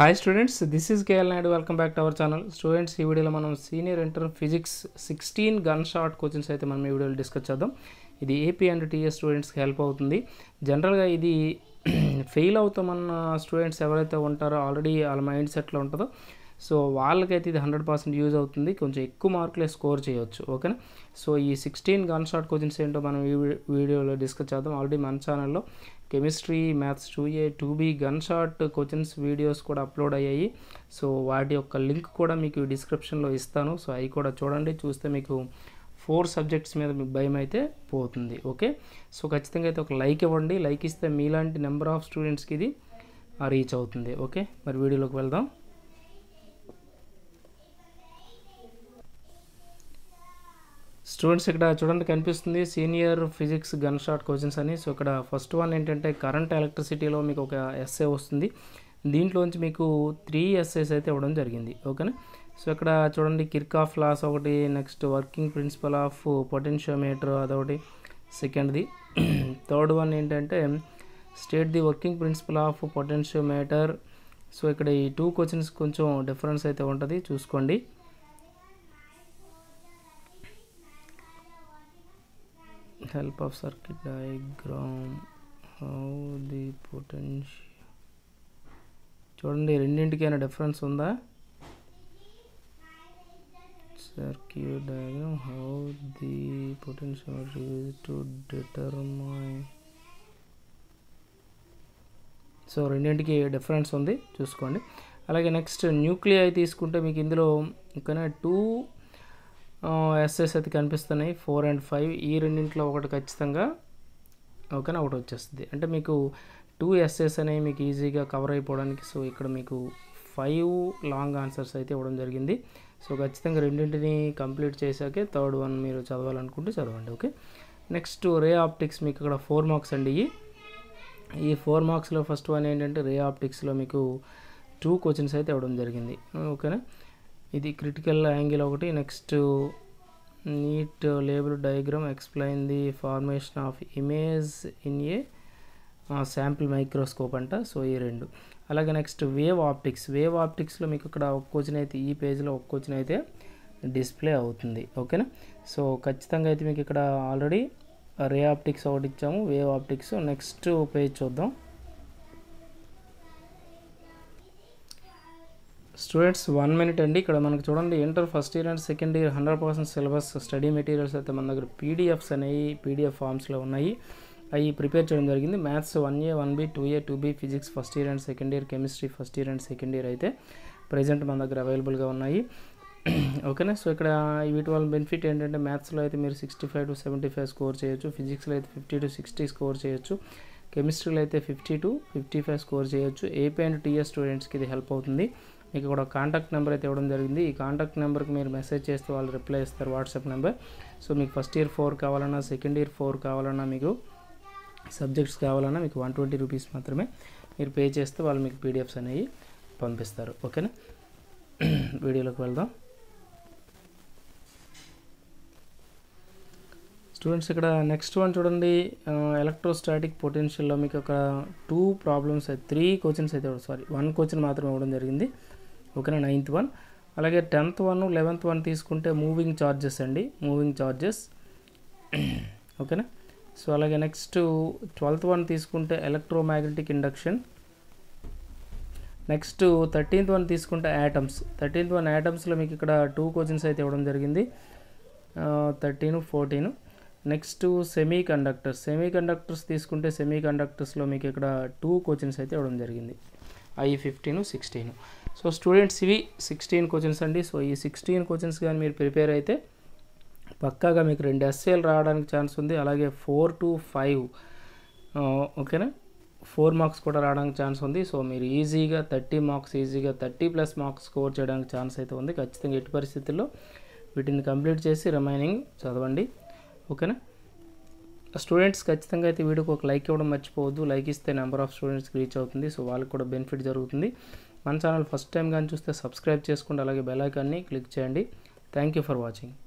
hi students this is KL Naidu welcome back to our channel students ఈ వీడియోలో మనం senior inter physics sixteen gun shot coachings అయితే మనం ఈ వీడియోలో డిస్కస్ చేద్దాం ఇది ఏపీ అండ్ టీఎస్ స్టూడెంట్స్కి హెల్ప్ అవుతుంది జనరల్గా ఇది ఫెయిల్ అవుతామన్న స్టూడెంట్స్ ఎవరైతే ఉంటారో ఆల్రెడీ వాళ్ళ మైండ్ సెట్లో ఉంటుందో సో వాళ్ళకైతే ఇది హండ్రెడ్ పర్సెంట్ యూజ్ అవుతుంది కొంచెం ఎక్కువ మార్కులే స్కోర్ చేయొచ్చు ఓకేనా సో ఈ సిక్స్టీన్ గన్ షాట్ కోచింగ్స్ ఏంటో మనం ఈ వీ- వీడియోలో డిస్కస్ చేద్దాం ఆల్రెడీ మన ఛానల్లో chemistry maths two A two B gun shot coachings videos కూడా అప్లోడ్ అయ్యాయి సో వాటి యొక్క లింక్ కూడా మీకు డిస్క్రిప్షన్లో ఇస్తాను సో అవి కూడా చూడండి చూస్తే మీకు ఫోర్ సబ్జెక్ట్స్ మీద మీకు భయం అయితే పోతుంది ఓకే సో ఖచ్చితంగా అయితే ఒక లైక్ ఇవ్వండి లైక్ ఇస్తే మీలాంటి నెంబర్ ఆఫ్ స్టూడెంట్స్కి ఇది రీచ్ అవుతుంది ఓకే మరి వీడియోలోకి వెళ్దాం స్టూడెంట్స్ ఇక్కడ చూడండి కనిపిస్తుంది senior physics gun shot questions అని సో ఇక్కడ ఫస్ట్ వన్ ఏంటంటే కరెంట్ ఎలక్ట్రిసిటీలో మీకు ఒక ఎస్ఏ వస్తుంది దీంట్లోంచి మీకు త్రీ ఎస్ఏస్ అయితే ఇవ్వడం జరిగింది ఓకేనా సో ఇక్కడ చూడండి కిర్కాఫ్ లాస్ ఒకటి next working principle of potentiometer అదొకటి సెకండ్ది థర్డ్ వన్ ఏంటంటే state the working principle of potentiometer so ఇక్కడ ఈ టూ క్వశ్చన్స్ కొంచెం డిఫరెన్స్ అయితే ఉంటుంది చూసుకోండి help of circuit diagram how the potential చూడండి రెండింటికైనా డిఫరెన్స్ ఉందా circuit diagram how the potential use to determine so రెండింటికి డిఫరెన్స్ ఉంది చూసుకోండి అలాగే నెక్స్ట్ న్యూక్లియై తీసుకుంటే మీకు ఇందులో ఓకేనా టూ ఎస్ఎస్ అయితే కనిపిస్తున్నాయి ఫోర్ అండ్ ఫైవ్ ఈ రెండింటిలో ఒకటి ఖచ్చితంగా ఓకేనా ఒకటి వచ్చేస్తుంది అంటే మీకు టూ ఎస్ఎస్ అనేవి మీకు ఈజీగా కవర్ అయిపోవడానికి సో ఇక్కడ మీకు ఫైవ్ లాంగ్ ఆన్సర్స్ అయితే ఇవ్వడం జరిగింది సో ఖచ్చితంగా రెండింటిని కంప్లీట్ చేశాకే థర్డ్ వన్ మీరు చదవాలనుకుంటే చదవండి ఓకే నెక్స్ట్ రే ఆప్టిక్స్ మీకు ఇక్కడ ఫోర్ మార్క్స్ అండి ఇవి ఈ ఫోర్ మార్క్స్లో ఫస్ట్ వన్ ఏంటంటే రే ఆప్టిక్స్లో మీకు టూ క్వశ్చన్స్ అయితే ఇవ్వడం జరిగింది ఓకేనా ఇది క్రిటికల్ యాంగిల్ ఒకటి next neat label diagram explain the formation of image in a simple microscope అంట సో ఈ రెండు అలాగే నెక్స్ట్ వేవ్ ఆప్టిక్స్ వేవ్ ఆప్టిక్స్లో మీకు ఇక్కడ ఒక క్వశ్చన్ అయితే ఈ పేజ్లో ఒక క్వశ్చన్ అయితే డిస్ప్లే అవుతుంది ఓకేనా సో ఖచ్చితంగా అయితే మీకు ఇక్కడ ఆల్రెడీ రే ఆప్టిక్స్ ఒకటి ఇచ్చాము వేవ్ ఆప్టిక్స్ నెక్స్ట్ పేజ్ చూద్దాం స్టూడెంట్స్ వన్ మినిట్ అండి ఇక్కడ మనకు చూడండి inter first year and second year hundred percent syllabus study materials అయితే మన దగ్గర పీడిఎఫ్స్ అనేవి పీడిఎఫ్ ఫామ్స్లో ఉన్నాయి అవి ప్రిపేర్ చేయడం జరిగింది maths one A one B two A two B physics first year and second year chemistry first year and second year అయితే present మన దగ్గర అవైలబుల్గా ఉన్నాయి ఓకేనా సో ఇక్కడ వీటి వల్ల బెనిఫిట్ ఏంటంటే మ్యాథ్స్లో అయితే మీరు sixty five to seventy five score చేయొచ్చు ఫిజిక్స్లో అయితే ఫిఫ్టీ టు సిక్స్టీ స్కోర్ చేయొచ్చు కెమిస్ట్రీలో అయితే fifty to fifty five score చేయొచ్చు ఏపీ అండ్ టీఎస్ స్టూడెంట్స్కి ఇది హెల్ప్ అవుతుంది మీకు కూడా కాంటాక్ట్ నెంబర్ అయితే ఇవ్వడం జరిగింది ఈ కాంటాక్ట్ నెంబర్కి మీరు మెసేజ్ చేస్తే వాళ్ళు రిప్లై ఇస్తారు వాట్సాప్ నెంబర్ సో మీకు ఫస్ట్ ఇయర్ ఫోర్ కావాలన్నా సెకండ్ ఇయర్ ఫోర్ కావాలన్నా మీకు సబ్జెక్ట్స్ కావాలన్నా మీకు వన్ ట్వంటీ రూపీస్ మాత్రమే మీరు పే చేస్తే వాళ్ళు మీకు పీడిఎఫ్స్ అనేవి పంపిస్తారు ఓకేనా వీడియోలోకి వెళ్దాం స్టూడెంట్స్ ఇక్కడ నెక్స్ట్ వన్ చూడండి ఎలక్ట్రోస్టాటిక్ పొటెన్షియల్లో మీకు ఒక టూ ప్రాబ్లమ్స్ త్రీ క్వశ్చన్స్ అయితే సారీ వన్ క్వశ్చన్ మాత్రమే ఇవ్వడం జరిగింది ఓకేనా నైన్త్ వన్ అలాగే టెన్త్ వన్ లెవెన్త్ వన్ తీసుకుంటే మూవింగ్ చార్జెస్ అండి మూవింగ్ చార్జెస్ ఓకేనా సో అలాగే నెక్స్ట్ ట్వెల్త్ వన్ తీసుకుంటే electromagnetic induction next thirteenth one తీసుకుంటే యాటమ్స్ థర్టీన్త్ వన్ యాటమ్స్లో మీకు ఇక్కడ టూ క్వశ్చన్స్ అయితే ఇవ్వడం జరిగింది thirteen fourteen next semiconductors semiconductors తీసుకుంటే సెమీ కండక్టర్స్లో మీకు ఇక్కడ టూ క్వశ్చన్స్ అయితే ఇవ్వడం జరిగింది ఐ ఫిఫ్టీన్ సిక్స్టీన్ సో స్టూడెంట్స్ ఇవి సిక్స్టీన్ క్వశ్చన్స్ అండి సో ఈ సిక్స్టీన్ క్వశ్చన్స్ కానీ మీరు ప్రిపేర్ అయితే పక్కాగా మీకు రెండు ఎస్ఏలు రావడానికి ఛాన్స్ ఉంది అలాగే ఫోర్ టు ఫైవ్ ఓకేనా ఫోర్ మార్క్స్ కూడా రావడానికి ఛాన్స్ ఉంది సో మీరు ఈజీగా థర్టీ మార్క్స్ ఈజీగా థర్టీ ప్లస్ మార్క్స్ స్కోర్ చేయడానికి ఛాన్స్ అయితే ఉంది ఖచ్చితంగా ఎట్టి పరిస్థితుల్లో వీటిని కంప్లీట్ చేసి రిమైనింగ్ చదవండి ఓకేనా స్టూడెంట్స్ ఖచ్చితంగా అయితే వీడియోకి ఒక లైక్ ఇవ్వడం మర్చిపోవద్దు లైక్ ఇస్తే నెంబర్ ఆఫ్ స్టూడెంట్స్కి రీచ్ అవుతుంది సో వాళ్ళకి కూడా బెనిఫిట్ జరుగుతుంది మన ఛానల్ ఫస్ట్ టైం కానీ చూస్తే సబ్స్క్రైబ్ చేసుకోండి అలాగే బెల్ ఐకాన్ని క్లిక్ చేయండి థ్యాంక్ యూ ఫర్ వాచింగ్